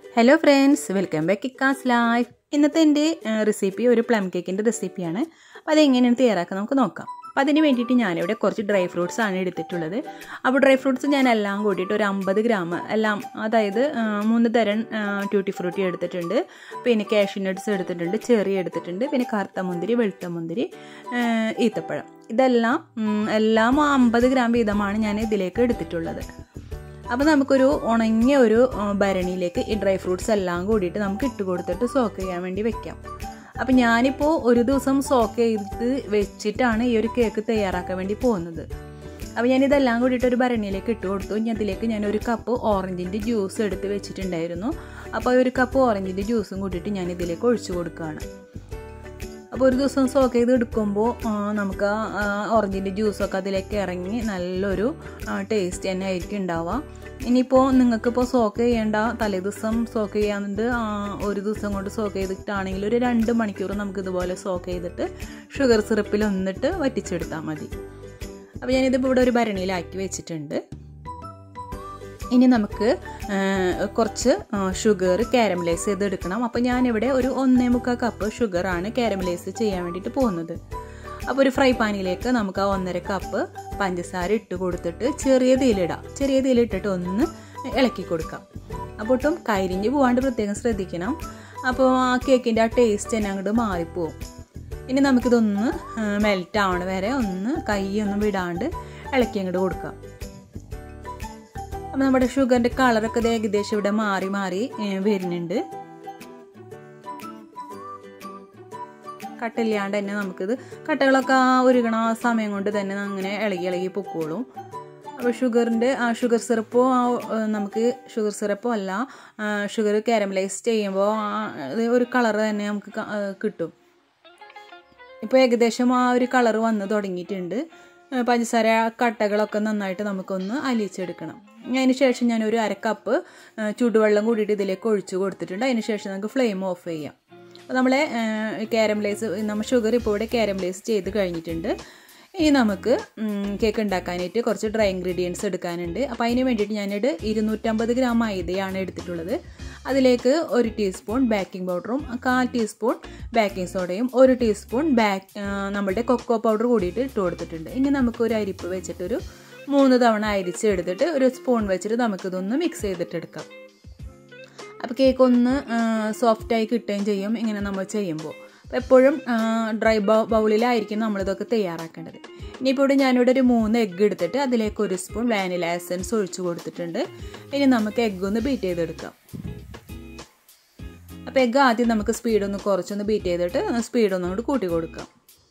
hello friends welcome back kickass life ഇന്നത്തെ എൻ്റെ recipe ഒരു പ്ലം കേക്കിൻ്റെ റെസിപ്പിയാണ് അപ്പോൾ അതെങ്ങനെയാണ് തയ്യാറാക്കുക നമുക്ക് നോക്കാം അപ്പോൾ അതിന് വേണ്ടിയിട്ട് ഞാനിവിടെ കുറച്ച് ഡ്രൈ ഫ്രൂട്ട്സ് ആണ് എടുത്തിട്ടുള്ളത് അപ്പോൾ ഡ്രൈ ഫ്രൂട്ട്സ് ഞാൻ എല്ലാം കൂട്ടിയിട്ട് ഒരു അമ്പത് ഗ്രാം എല്ലാം അതായത് ആ, മൂന്ന് തരം ട്യൂട്ടി ഫ്രൂട്ടി എടുത്തിട്ടുണ്ട് പിന്നെ കാഷ്യൂ നട്ട്സ് എടുത്തിട്ടുണ്ട് ചെറി എടുത്തിട്ടുണ്ട് പിന്നെ കറുത്ത മുന്തിരി വെളുത്ത മുന്തിരി ആ, ഈത്തപ്പഴം ഇതെല്ലാം ഉം, എല്ലാം അമ്പത് ഗ്രാം വീതമാണ് ഞാൻ ഇതിലേക്ക് എടുത്തിട്ടുള്ളത് അപ്പോൾ നമുക്കൊരു ഉണങ്ങിയ ഒരു ആ, ഭരണിയിലേക്ക് ഈ ഡ്രൈ ഫ്രൂട്ട്സ് എല്ലാം കൂടിയിട്ട് നമുക്ക് ഇട്ട് കൊടുത്തിട്ട് സോക്ക് ചെയ്യാൻ വേണ്ടി വെക്കാം അപ്പോൾ ഞാനിപ്പോൾ ഒരു ദിവസം സോക്ക് ചെയ്ത് വെച്ചിട്ടാണ് ഈ ഒരു കേക്ക് തയ്യാറാക്കാൻ വേണ്ടി പോകുന്നത് അപ്പോൾ ഞാനിതെല്ലാം കൂടിയിട്ട് ഒരു ഭരണിയിലേക്ക് ഇട്ട് കൊടുത്തു ഇനി അതിലേക്ക് ഞാൻ ഒരു കപ്പ് ഓറഞ്ചിൻ്റെ ജ്യൂസ് എടുത്ത് വെച്ചിട്ടുണ്ടായിരുന്നു അപ്പോൾ ഒരു കപ്പ് ഓറഞ്ചിൻ്റെ ജ്യൂസും കൂട്ടിയിട്ട് ഞാൻ ഇതിലേക്ക് ഒഴിച്ചു കൊടുക്കുകയാണ് അപ്പോൾ ഒരു ദിവസം സോക്ക് ചെയ്ത് എടുക്കുമ്പോൾ ആ, നമുക്ക് ആ ഓറഞ്ചിൻ്റെ ജ്യൂസൊക്കെ അതിലേക്ക് ഇറങ്ങി നല്ലൊരു ടേസ്റ്റ് തന്നെ ആയിരിക്കും ഉണ്ടാവുക ഇനിയിപ്പോൾ നിങ്ങൾക്കിപ്പോൾ സോക്ക് ചെയ്യേണ്ട തലേ ദിവസം സോക്ക് ചെയ്യാണ്ട് ആ, ഒരു ദിവസം കൊണ്ട് സോക്ക് ചെയ്തിട്ടാണെങ്കിൽ ഒരു രണ്ട് മണിക്കൂർ നമുക്ക് ഇതുപോലെ സോക്ക് ചെയ്തിട്ട് ഷുഗർ സിറപ്പിൽ ഒന്നിട്ട് വറ്റിച്ചെടുത്താൽ മതി അപ്പോൾ ഞാനിതിപ്പോൾ ഇവിടെ ഒരു ഭരണിയിലാക്കി വെച്ചിട്ടുണ്ട് ഇനി നമുക്ക് ആ, കുറച്ച് ഷുഗർ കാരമലൈസ് ചെയ്തെടുക്കണം അപ്പോൾ ഞാനിവിടെ ഒരു ഒന്നേ മുക്കാൽ കപ്പ് ഷുഗറാണ് കാരമലൈസ് ചെയ്യാൻ വേണ്ടിയിട്ട് പോകുന്നത് അപ്പോൾ ഒരു ഫ്രൈ പാനിലേക്ക് നമുക്ക് ആ ഒന്നര കപ്പ് പഞ്ചസാര ഇട്ട് കൊടുത്തിട്ട് ചെറിയ തീയിലിടാം ചെറിയ തീയിലിട്ടിട്ട് ഒന്ന് ഇളക്കി കൊടുക്കാം അപ്പോൾ ഒട്ടും കരിഞ്ഞ് പോകാണ്ട് പ്രത്യേകം ശ്രദ്ധിക്കണം അപ്പോൾ ആ കേക്കിൻ്റെ ആ ടേസ്റ്റ് തന്നെ അങ്ങോട്ട് മാറിപ്പോവും ഇനി നമുക്കിതൊന്ന് മെൽറ്റ് ആവണ വരെ ഒന്ന് കൈയൊന്നും വിടാണ്ട് ഇളക്കി അങ്ങോട്ട് കൊടുക്കാം അപ്പം നമ്മുടെ ഷുഗറിൻ്റെ കളറൊക്കെ ദേ ഏകദേശം ഇവിടെ മാറി മാറി ഏ, വരുന്നുണ്ട് കട്ടില്ലാണ്ട് തന്നെ നമുക്കിത് കട്ടകളൊക്കെ ആ ഉരുകണ ആ സമയം കൊണ്ട് തന്നെ അങ്ങനെ ഇളകി ഇളകി പൊക്കോളും അപ്പോൾ ഷുഗറിൻ്റെ ആ ഷുഗർ സിറപ്പോ ആ ഏ, നമുക്ക് ഷുഗർ സിറപ്പോ അല്ല ഷുഗർ കാരമലൈസ് ചെയ്യുമ്പോൾ ആ ഇത് ഒരു കളർ തന്നെ നമുക്ക് ക- ഏ, കിട്ടും ഇപ്പോൾ ഏകദേശം ആ ഒരു കളർ വന്ന് തുടങ്ങിയിട്ടുണ്ട് ഏഹ് പഞ്ചസാര കട്ടകളൊക്കെ നന്നായിട്ട് നമുക്കൊന്ന് അലിയിച്ചെടുക്കണം അതിന് ശേഷം ഞാനൊരു അര കപ്പ് ഏഹ് ചൂടുവെള്ളം കൂടിയിട്ട് ഇതിലേക്ക് ഒഴിച്ച് കൊടുത്തിട്ടുണ്ട് അതിന് ശേഷം നമുക്ക് ഫ്ലെയിം ഓഫ് ചെയ്യാം അപ്പോൾ നമ്മളെ കാരമലൈസ് നമ്മൾ ഷുഗർ ഇപ്പോൾ ഇവിടെ കാരമലൈസ് ചെയ്ത് കഴിഞ്ഞിട്ടുണ്ട് ഇനി നമുക്ക് ഉം, കേക്ക് ഉണ്ടാക്കാനായിട്ട് കുറച്ച് ഡ്രൈ ഇൻഗ്രീഡിയൻസ് എടുക്കാനുണ്ട് അപ്പോൾ അതിന് വേണ്ടിയിട്ട് ഞാനിത് ഇരുന്നൂറ്റമ്പത് ഗ്രാം മൈദയാണ് എടുത്തിട്ടുള്ളത് അതിലേക്ക് ഒരു ടീസ്പൂൺ ബേക്കിംഗ് പൗഡറും കാൽ ടീസ്പൂൺ ബേക്കിംഗ് സോഡയും ഒരു ടീസ്പൂൺ ബാക്ക് നമ്മുടെ കൊക്കോ പൗഡർ കൂടിയിട്ട് ഇട്ട് കൊടുത്തിട്ടുണ്ട് ഇനി നമുക്ക് ഒരു അരിപ്പ് വെച്ചിട്ടൊരു മൂന്ന് തവണ അരിച്ച് എടുത്തിട്ട് ഒരു സ്പൂൺ വെച്ചിട്ട് നമുക്കിതൊന്ന് മിക്സ് ചെയ്തിട്ടെടുക്കാം അപ്പോൾ കേക്ക് ഒന്ന് സോഫ്റ്റായി കിട്ടുകയും ചെയ്യും ഇങ്ങനെ നമ്മൾ ചെയ്യുമ്പോൾ അപ്പോൾ എപ്പോഴും ഡ്രൈ ബൗ ബൗളിലായിരിക്കും നമ്മളിതൊക്കെ തയ്യാറാക്കേണ്ടത് ഇനിയിപ്പോൾ ഇവിടെ ഞാനിവിടെ ഒരു മൂന്ന് എഗ്ഗ് എടുത്തിട്ട് അതിലേക്ക് ഒരു സ്പൂൺ വാനില എസൻസ് ഒഴിച്ച് കൊടുത്തിട്ടുണ്ട് ഇനി നമുക്ക് എഗ്ഗ് ഒന്ന് ബീറ്റ് ചെയ്തെടുക്കാം അപ്പോൾ എഗ്ഗ് ആദ്യം നമുക്ക് സ്പീഡൊന്ന് കുറച്ചൊന്ന് ബീറ്റ് ചെയ്തിട്ട് സ്പീഡൊന്നും കൂടി കൂട്ടി കൊടുക്കാം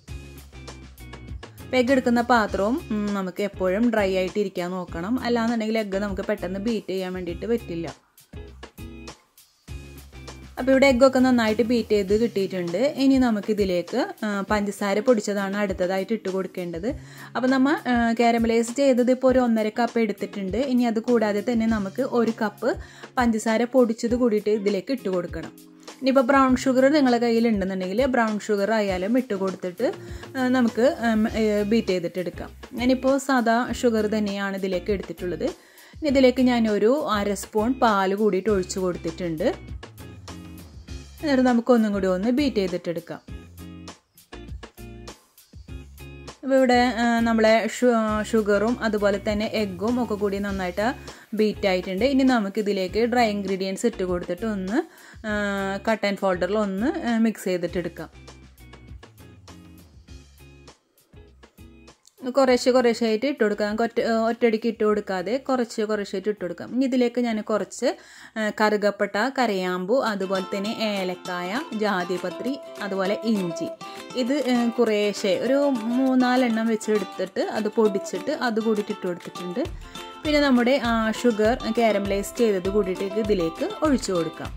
അപ്പോൾ എഗ്ഗ് എടുക്കുന്ന പാത്രവും ഉം, നമുക്ക് എപ്പോഴും ഡ്രൈ ആയിട്ട് ഇരിക്കാൻ നോക്കണം അല്ലാന്നുണ്ടെങ്കിൽ എഗ്ഗ് നമുക്ക് പെട്ടെന്ന് ബീറ്റ് ചെയ്യാൻ വേണ്ടിയിട്ട് പറ്റില്ല അപ്പോൾ ഇവിടെ എഗ്ഗൊക്കെ നന്നായിട്ട് ബീറ്റ് ചെയ്ത് കിട്ടിയിട്ടുണ്ട് ഇനി നമുക്കിതിലേക്ക് ആ, പഞ്ചസാര പൊടിച്ചതാണ് അടുത്തതായിട്ട് ഇട്ട് കൊടുക്കേണ്ടത് അപ്പോൾ നമ്മൾ കാരമലൈസ് ചെയ്തത് ഇപ്പോൾ ഒരു ഒന്നര കപ്പ് എടുത്തിട്ടുണ്ട് ഇനി അത് കൂടാതെ തന്നെ നമുക്ക് ഒരു കപ്പ് പഞ്ചസാര പൊടിച്ചത് കൂടിയിട്ട് ഇതിലേക്ക് ഇട്ട് കൊടുക്കണം ഇനിയിപ്പോൾ ബ്രൗൺ ഷുഗർ നിങ്ങളുടെ കയ്യിൽ ഉണ്ടെന്നുണ്ടെങ്കിൽ ബ്രൗൺ ഷുഗർ ആയാലും ഇട്ട് കൊടുത്തിട്ട് ആ, നമുക്ക് ബീറ്റ് ചെയ്തിട്ട് എടുക്കാം ഞാനിപ്പോൾ സാധാ ഷുഗർ തന്നെയാണ് ഇതിലേക്ക് എടുത്തിട്ടുള്ളത് ഇനി ഇതിലേക്ക് ഞാനൊരു അര സ്പൂൺ പാല് കൂടിയിട്ട് ഒഴിച്ച് കൊടുത്തിട്ടുണ്ട് എന്നിട്ട് നമുക്ക് ഒന്നും കൂടി ഒന്ന് ബീറ്റ് ചെയ്തിട്ടെടുക്കാം അപ്പോൾ ഇവിടെ ആ, നമ്മളെ ഷു ഷുഗറും അതുപോലെ തന്നെ എഗ്ഗും ഒക്കെ കൂടി നന്നായിട്ട് ബീറ്റ് ആയിട്ടുണ്ട് ഇനി നമുക്ക് ഇതിലേക്ക് ഡ്രൈ ഇൻഗ്രീഡിയൻസ് ഇട്ട് കൊടുത്തിട്ട് ഒന്ന് കട്ട് ആൻഡ് ഫോൾഡറിൽ ഒന്ന് മിക്സ് ചെയ്തിട്ടെടുക്കാം കുറേശ്ശെ കുറേശ്ശെ ആയിട്ട് ഇട്ട് കൊടുക്കാം ഒറ്റ ഒറ്റയടിക്ക് ഇട്ട് കൊടുക്കാതെ കുറച്ച് കുറേശ്ശായിട്ട് ഇട്ട് കൊടുക്കാം ഇനി ഇതിലേക്ക് ഞാൻ കുറച്ച് ആ, കറുകപ്പട്ട കരയാമ്പു അതുപോലെ തന്നെ ഏലക്കായ ജാതിപത്രി അതുപോലെ ഇഞ്ചി ഇത് ആ, കുറേശ്ശെ ഒരു മൂന്നാലെണ്ണം വെച്ച് എടുത്തിട്ട് അത് പൊടിച്ചിട്ട് അത് കൂടിയിട്ട് ഇട്ട് കൊടുത്തിട്ടുണ്ട് പിന്നെ നമ്മുടെ ആ, ഷുഗർ കാരമലൈസ് ചെയ്തത് കൂടിയിട്ട് ഇതിലേക്ക് ഒഴിച്ചു കൊടുക്കാം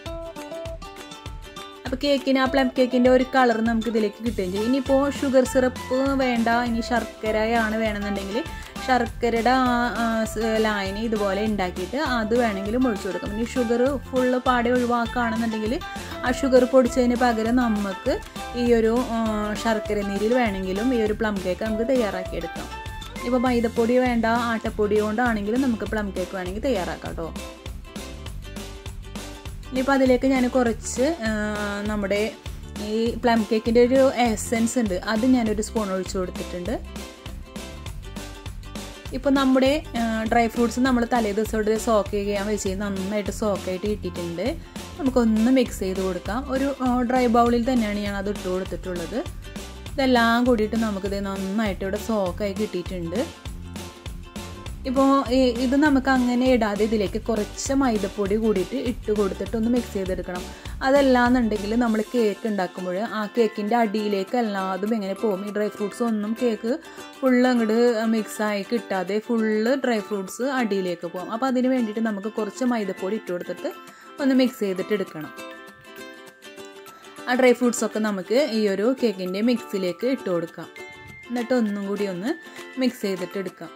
അപ്പോൾ കേക്കിന് ആ പ്ലം കേക്കിൻ്റെ ഒരു കളർ നമുക്ക് ഇതിലേക്ക് കിട്ടുകയും ചെയ്യും ഇനിയിപ്പോൾ ഷുഗർ സിറപ്പ് വേണ്ട ഇനി ശർക്കരയാണ് വേണമെന്നുണ്ടെങ്കിൽ ശർക്കരയുടെ ആ ആ, സ് ലായനി ഇതുപോലെ ഉണ്ടാക്കിയിട്ട് അത് വേണമെങ്കിലും ഒഴിച്ചു കൊടുക്കാം ഇനി ഷുഗർ ഫുള്ള് പാടെ ഒഴിവാക്കുകയാണെന്നുണ്ടെങ്കിൽ ആ ഷുഗർ പൊടിച്ചതിന് പകരം നമുക്ക് ഈ ഒരു ആ, ശർക്കര നീരിൽ വേണമെങ്കിലും ഈ ഒരു പ്ലം കേക്ക് നമുക്ക് തയ്യാറാക്കിയെടുക്കാം ഇപ്പോൾ മൈദപ്പൊടി വേണ്ട ആട്ടപ്പൊടി കൊണ്ടാണെങ്കിലും നമുക്ക് പ്ലം കേക്ക് വേണമെങ്കിൽ തയ്യാറാക്കാം കേട്ടോ ഇനിയിപ്പോൾ അതിലേക്ക് ഞാൻ കുറച്ച് നമ്മുടെ ഈ പ്ലം കേക്കിൻ്റെ ഒരു എസെൻസ് ഉണ്ട് അത് ഞാനൊരു സ്പൂൺ ഒഴിച്ചു കൊടുത്തിട്ടുണ്ട് ഇപ്പോൾ നമ്മുടെ ഡ്രൈ ഫ്രൂട്ട്സ് നമ്മൾ തലേ ദിവസത്തോടെ സോക്ക് ചെയ്യാൻ വെച്ച് നന്നായിട്ട് സോക്കായിട്ട് കിട്ടിയിട്ടുണ്ട് നമുക്കൊന്ന് മിക്സ് ചെയ്ത് കൊടുക്കാം ഒരു ഡ്രൈ ബൗളിൽ തന്നെയാണ് ഞാൻ അത് ഇട്ട് കൊടുത്തിട്ടുള്ളത് ഇതെല്ലാം കൂടിയിട്ട് നമുക്കിത് നന്നായിട്ട് ഇവിടെ സോക്കായി കിട്ടിയിട്ടുണ്ട് ഇപ്പോൾ ഇത് നമുക്ക് അങ്ങനെ ഇടാതെ ഇതിലേക്ക് കുറച്ച് മൈദപ്പൊടി കൂടിയിട്ട് ഇട്ട് കൊടുത്തിട്ട് ഒന്ന് മിക്സ് ചെയ്തെടുക്കണം അതല്ലാന്നുണ്ടെങ്കിൽ നമ്മൾ കേക്ക് ഉണ്ടാക്കുമ്പോൾ ആ കേക്കിൻ്റെ അടിയിലേക്ക് എല്ലാതും എങ്ങനെ പോകും ഈ ഡ്രൈ ഫ്രൂട്ട്സ് ഒന്നും കേക്ക് ഫുള്ള് അങ്ങോട്ട് മിക്സായി കിട്ടാതെ ഫുള്ള് ഡ്രൈ ഫ്രൂട്ട്സ് അടിയിലേക്ക് പോകും അപ്പോൾ അതിന് വേണ്ടിയിട്ട് നമുക്ക് കുറച്ച് മൈദപ്പൊടി ഇട്ട് കൊടുത്തിട്ട് ഒന്ന് മിക്സ് ചെയ്തിട്ട് എടുക്കണം ആ ഡ്രൈ ഫ്രൂട്ട്സൊക്കെ നമുക്ക് ഈ ഒരു കേക്കിൻ്റെ മിക്സിലേക്ക് ഇട്ട് കൊടുക്കാം എന്നിട്ട് ഒന്നും കൂടി ഒന്ന് മിക്സ് ചെയ്തിട്ട് എടുക്കാം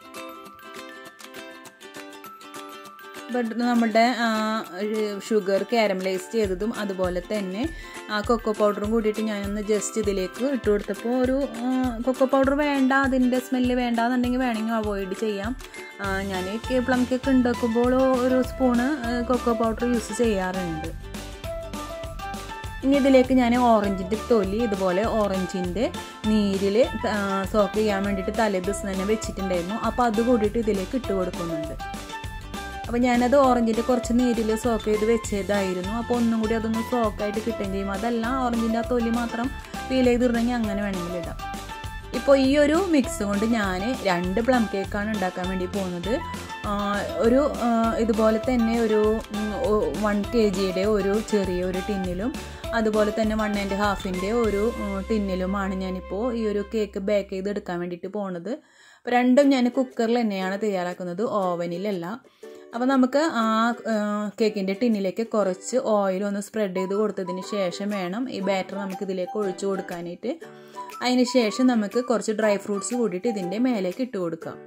നമ്മുടെ ഷുഗർ കാരമലൈസ് ചെയ്തതും അതുപോലെ തന്നെ കൊക്കോ പൗഡറും കൂടിയിട്ട് ഞാനൊന്ന് ജസ്റ്റ് ഇതിലേക്ക് ഇട്ട് കൊടുത്തപ്പോൾ ഒരു കൊക്കോ പൗഡർ വേണ്ട അതിൻ്റെ സ്മെല്ല് വേണ്ട എന്നുണ്ടെങ്കിൽ വേണമെങ്കിൽ അവോയ്ഡ് ചെയ്യാം ഞാൻ പ്ലം കേക്ക് ഉണ്ടാക്കുമ്പോൾ ഒരു സ്പൂണ് കൊക്കോ പൗഡർ യൂസ് ചെയ്യാറുണ്ട് ഇനി ഇതിലേക്ക് ഞാൻ ഓറഞ്ചിൻ്റെ തൊലി ഇതുപോലെ ഓറഞ്ചിൻ്റെ നീരിൽ സോക്ക് ചെയ്യാൻ വേണ്ടിയിട്ട് തലേ ദിവസം തന്നെ വെച്ചിട്ടുണ്ടായിരുന്നു അപ്പോൾ അത് കൂടിയിട്ട് ഇതിലേക്ക് ഇട്ട് കൊടുക്കുന്നുണ്ട് അപ്പോൾ ഞാനത് ഓറഞ്ചിൻ്റെ കുറച്ച് നീരിൽ സോക്ക് ചെയ്ത് വെച്ചതായിരുന്നു അപ്പോൾ ഒന്നും കൂടി അതൊന്ന് സോക്കായിട്ട് കിട്ടുകയും ചെയ്യും അതല്ല ഓറഞ്ചിൻ്റെ ആ തൊലി മാത്രം ഫീൽ ചെയ്തിരുന്നെങ്കിൽ അങ്ങനെ വേണമെങ്കിൽ ഇടാം ഇപ്പോൾ ഈ ഒരു മിക്സ് കൊണ്ട് ഞാൻ രണ്ട് പ്ലം കേക്കാണ് ഉണ്ടാക്കാൻ വേണ്ടി പോകുന്നത് ഒരു ഇതുപോലെ തന്നെ ഒരു വൺ കെ ജിയുടെ ഒരു ചെറിയ ഒരു ടിന്നിലും അതുപോലെ തന്നെ വൺ ആൻഡ് ഹാഫിൻ്റെ ഒരു ടിന്നിലുമാണ് ഞാനിപ്പോൾ ഈ ഒരു കേക്ക് ബേക്ക് ചെയ്ത് എടുക്കാൻ വേണ്ടിയിട്ട് പോകുന്നത് അപ്പോൾ രണ്ടും ഞാൻ കുക്കറിൽ തന്നെയാണ് തയ്യാറാക്കുന്നത് ഓവനിലല്ല അപ്പോൾ നമുക്ക് ആ കേക്കിൻ്റെ ടിന്നിലേക്ക് കുറച്ച് ഓയിൽ ഒന്ന് സ്പ്രെഡ് ചെയ്ത് കൊടുത്തതിന് ശേഷം വേണം ഈ ബാറ്റർ നമുക്ക് ഇതിലേക്ക് ഒഴിച്ചു കൊടുക്കാനായിട്ട് അതിന് ശേഷം നമുക്ക് കുറച്ച് ഡ്രൈ ഫ്രൂട്ട്സ് കൂടിയിട്ട് ഇതിൻ്റെ മേലേക്ക് ഇട്ട് കൊടുക്കാം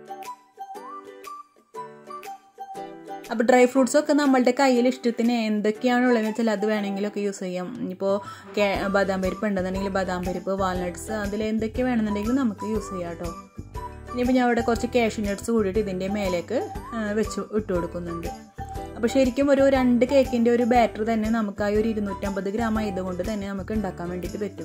അപ്പോൾ ഡ്രൈ ഫ്രൂട്ട്സ് ഒക്കെ നമ്മളുടെ കയ്യിൽ ഇഷ്ടത്തിന് എന്തൊക്കെയാണ് ഉള്ളതെന്ന് വെച്ചാൽ അത് വേണമെങ്കിലൊക്കെ യൂസ് ചെയ്യാം ഇപ്പോൾ ബദാം പരിപ്പ് ഉണ്ടെന്നുണ്ടെങ്കിൽ ബദാം പരിപ്പ് വാൾനട്ട്സ് അതിൽ എന്തൊക്കെ വേണമെന്നുണ്ടെങ്കിൽ നമുക്ക് യൂസ് ചെയ്യാം കേട്ടോ ഇനിയിപ്പോൾ ഞാൻ ഇവിടെ കുറച്ച് കാഷ്യൂ നട്ട്സ് കൂടിയിട്ട് ഇതിൻ്റെ മേലേക്ക് വെച്ച് ഇട്ട് കൊടുക്കുന്നുണ്ട് അപ്പോൾ ശരിക്കും ഒരു രണ്ട് കേക്കിൻ്റെ ഒരു ബാറ്റർ തന്നെ നമുക്ക് ആ ഒരു ഇരുന്നൂറ്റമ്പത് ഗ്രാം ആയതുകൊണ്ട് തന്നെ നമുക്ക് ഉണ്ടാക്കാൻ വേണ്ടിയിട്ട് പറ്റും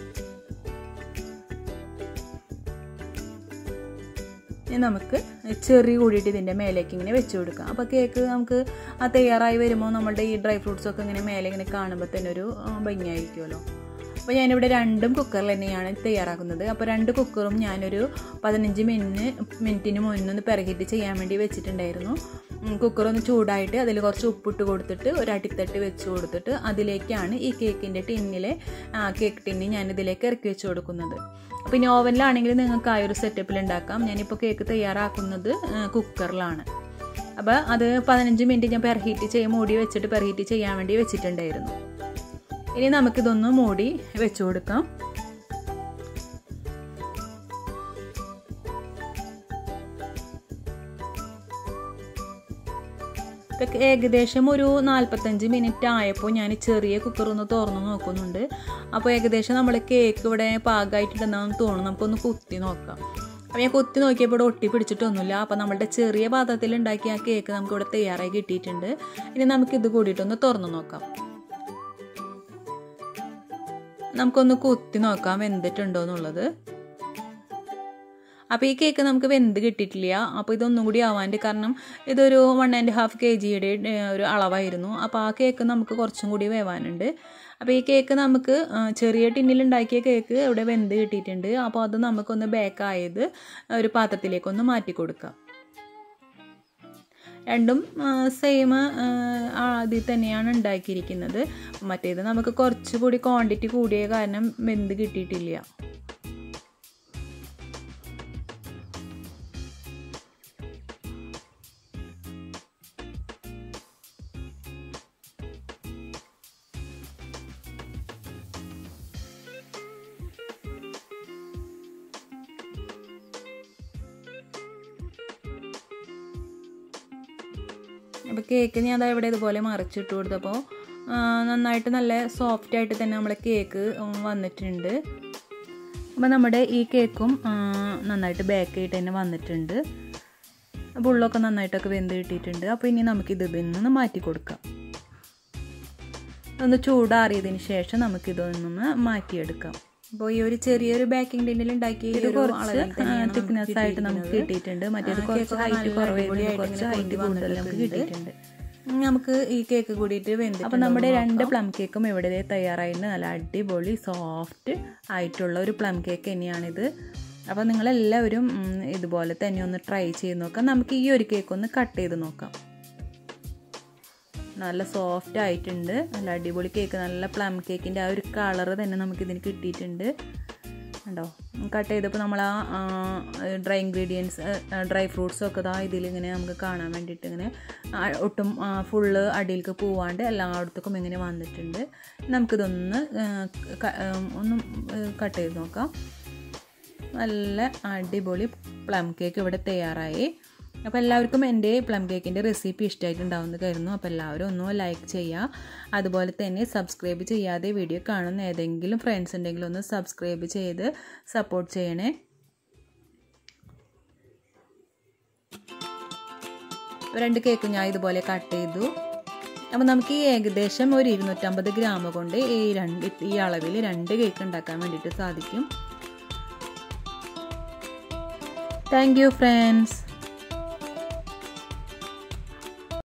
ഇനി നമുക്ക് ചെറി കൂടിയിട്ട് ഇതിൻ്റെ മേലേക്ക് ഇങ്ങനെ വെച്ച് കൊടുക്കാം അപ്പോൾ കേക്ക് നമുക്ക് ആ തയ്യാറായി വരുമ്പോൾ നമ്മളുടെ ഈ ഡ്രൈ ഫ്രൂട്ട്സ് ഒക്കെ ഇങ്ങനെ മേലെ ഇങ്ങനെ കാണുമ്പോൾ തന്നെ ഒരു ഭംഗിയായിരിക്കുമല്ലോ അപ്പോൾ ഞാനിവിടെ രണ്ടും കുക്കറിൽ തന്നെയാണ് തയ്യാറാക്കുന്നത് അപ്പോൾ രണ്ട് കുക്കറും ഞാനൊരു പതിനഞ്ച് മിനിറ്റ് മിനിറ്റിന് മുന്നൊന്ന് പിറകിട്ട് ചെയ്യാൻ വേണ്ടി വെച്ചിട്ടുണ്ടായിരുന്നു കുക്കർ ഒന്ന് ചൂടായിട്ട് അതിൽ കുറച്ച് ഉപ്പിട്ട് കൊടുത്തിട്ട് ഒരു അടിത്തട്ട് വെച്ച് കൊടുത്തിട്ട് അതിലേക്കാണ് ഈ കേക്കിൻ്റെ ടിന്നിലെ കേക്ക് ടിന്നി ഞാൻ ഇതിലേക്ക് ഇറക്കി വെച്ച് കൊടുക്കുന്നത് അപ്പോൾ ഇനി ഓവനിലാണെങ്കിൽ നിങ്ങൾക്ക് ആ ഒരു സെറ്റപ്പിൽ ഉണ്ടാക്കാം ഞാനിപ്പോൾ കേക്ക് തയ്യാറാക്കുന്നത് കുക്കറിലാണ് അപ്പോൾ അത് പതിനഞ്ച് മിനിറ്റ് ഞാൻ പെർഹീറ്റ് ചെയ്യാൻ മൂടി വെച്ചിട്ട് പെർഹീറ്റ് ചെയ്യാൻ വേണ്ടി വെച്ചിട്ടുണ്ടായിരുന്നു ഇനി നമുക്കിതൊന്ന് മൂടി വെച്ചു കൊടുക്കാം ഏകദേശം ഒരു നാൽപ്പത്തഞ്ച് മിനിറ്റ് ആയപ്പോൾ ഞാൻ ചെറിയ കുക്കർ ഒന്ന് തുറന്ന് നോക്കുന്നുണ്ട് അപ്പോൾ ഏകദേശം നമ്മൾ കേക്ക് ഇവിടെ പാകമായിട്ടുണ്ടെന്നാന്ന് തോന്നുന്നു നമുക്കൊന്ന് കുത്തി നോക്കാം അപ്പോൾ ഞാൻ കുത്തി നോക്കിയപ്പോൾ ഇവിടെ ഒട്ടി പിടിച്ചിട്ടൊന്നുമില്ല അപ്പോൾ നമ്മളുടെ ചെറിയ പാത്രത്തിൽ ഉണ്ടാക്കിയ ആ കേക്ക് നമുക്ക് ഇവിടെ തയ്യാറായി കിട്ടിയിട്ടുണ്ട് ഇനി നമുക്കിത് കൂടിയിട്ടൊന്ന് തുറന്ന് നോക്കാം നമുക്കൊന്ന് കുത്തി നോക്കാം വെന്തിട്ടുണ്ടോ എന്നുള്ളത് അപ്പോൾ ഈ കേക്ക് നമുക്ക് വെന്ത് കിട്ടിയിട്ടില്ല അപ്പോൾ ഇതൊന്നും കൂടി ആവാണ്ട് കാരണം ഇതൊരു വൺ ആൻഡ് ഹാഫ് കെ ജിയുടെ ഒരു അളവായിരുന്നു അപ്പോൾ ആ കേക്ക് നമുക്ക് കുറച്ചും കൂടി വേവാനുണ്ട് അപ്പോൾ ഈ കേക്ക് നമുക്ക് ചെറിയ ടിന്നിൽ ഉണ്ടാക്കിയ കേക്ക് ഇവിടെ വെന്ത് കിട്ടിയിട്ടുണ്ട് അപ്പോൾ അത് നമുക്കൊന്ന് ബേക്കായത് ഒരു പാത്രത്തിലേക്കൊന്ന് മാറ്റി കൊടുക്കാം രണ്ടും സെയിം അതിൽ തന്നെയാണ് ഉണ്ടാക്കിയിരിക്കുന്നത് മറ്റേത് നമുക്ക് കുറച്ചുകൂടി ക്വാണ്ടിറ്റി കൂടിയ കാരണം വെന്ത് കിട്ടിയിട്ടില്ല അപ്പോൾ കേക്ക് ഞാൻ അതാ ഇവിടെ ഇതുപോലെ മറിച്ചിട്ട് കൊടുത്തപ്പോൾ നന്നായിട്ട് നല്ല സോഫ്റ്റ് ആയിട്ട് തന്നെ നമ്മളെ കേക്ക് വന്നിട്ടുണ്ട് അപ്പോൾ നമ്മുടെ ഈ കേക്കും നന്നായിട്ട് ബേക്ക് ആയിട്ട് തന്നെ വന്നിട്ടുണ്ട് അപ്പോൾ ഉള്ളൊക്കെ നന്നായിട്ടൊക്കെ വെന്ത് കിട്ടിയിട്ടുണ്ട് അപ്പോൾ ഇനി നമുക്കിത് ഇതിൽ നിന്ന് മാറ്റി കൊടുക്കാം ഒന്ന് ചൂടാറിയതിന് ശേഷം നമുക്കിതൊന്നൊന്ന് മാറ്റിയെടുക്കാം അപ്പോൾ ഈ ഒരു ചെറിയൊരു ബേക്കിംഗ് ടിന്നിൽ ഉണ്ടാക്കിയ ഇത് കുറച്ച് തിക്നെസ് ആയിട്ട് നമുക്ക് കിട്ടിയിട്ടുണ്ട് മറ്റേത് കുറച്ച് ഹൈറ്റ് കുറവായിരുന്നു കുറച്ച് ഹൈറ്റ് കൂടുതൽ നമുക്ക് കിട്ടിയിട്ടുണ്ട് നമുക്ക് ഈ കേക്ക് കൂടിയിട്ട് വെന്ത് അപ്പോൾ നമ്മുടെ രണ്ട് പ്ലം കേക്കും ഇവിടെ തയ്യാറായിട്ട് നല്ല അടിപൊളി സോഫ്റ്റ് ആയിട്ടുള്ള ഒരു പ്ലം കേക്ക് തന്നെയാണിത് അപ്പോൾ നിങ്ങളെല്ലാവരും ഇതുപോലെ തന്നെ ഒന്ന് ട്രൈ ചെയ്ത് നോക്കാം നമുക്ക് ഈ ഒരു കേക്ക് ഒന്ന് കട്ട് ചെയ്ത് നോക്കാം നല്ല സോഫ്റ്റ് ആയിട്ടുണ്ട് നല്ല അടിപൊളി കേക്ക് നല്ല പ്ലം കേക്കിൻ്റെ ആ ഒരു കളറ് തന്നെ നമുക്കിതിന് കിട്ടിയിട്ടുണ്ട് ഉണ്ടോ കട്ട് ചെയ്തപ്പോൾ നമ്മൾ ആ ഡ്രൈ ഇൻഗ്രീഡിയൻസ് ഡ്രൈ ഫ്രൂട്ട്സും ഒക്കെ ഇതാ ഇതിലിങ്ങനെ നമുക്ക് കാണാൻ വേണ്ടിയിട്ട് ഇങ്ങനെ ഒട്ടും ഫുള്ള് അടിയിലേക്ക് പോവാണ്ട് എല്ലായിടത്തേക്കും ഇങ്ങനെ വന്നിട്ടുണ്ട് നമുക്കിതൊന്ന് ഒന്ന് കട്ട് ചെയ്ത് നോക്കാം നല്ല അടിപൊളി പ്ലം കേക്ക് ഇവിടെ തയ്യാറായി അപ്പോൾ എല്ലാവർക്കും എൻ്റെ പ്ലം കേക്കിൻ്റെ റെസിപ്പി ഇഷ്ടമായിട്ടുണ്ടാവുമെന്ന് കരുതുന്നു അപ്പോൾ എല്ലാവരും ഒന്ന് ലൈക്ക് ചെയ്യുക അതുപോലെ തന്നെ സബ്സ്ക്രൈബ് ചെയ്യാതെ വീഡിയോ കാണുന്ന ഏതെങ്കിലും ഫ്രണ്ട്സ് ഉണ്ടെങ്കിൽ ഒന്ന് സബ്സ്ക്രൈബ് ചെയ്ത് സപ്പോർട്ട് ചെയ്യണേ രണ്ട് കേക്കും ഞാൻ ഇതുപോലെ കട്ട് ചെയ്തു അപ്പോൾ നമുക്ക് ഈ ഏകദേശം ഒരു ഇരുന്നൂറ്റമ്പത് ഗ്രാം കൊണ്ട് ഈ രണ്ട് ഈ അളവിൽ രണ്ട് കേക്ക് ഉണ്ടാക്കാൻ വേണ്ടിയിട്ട് സാധിക്കും താങ്ക് യു ഫ്രണ്ട്സ്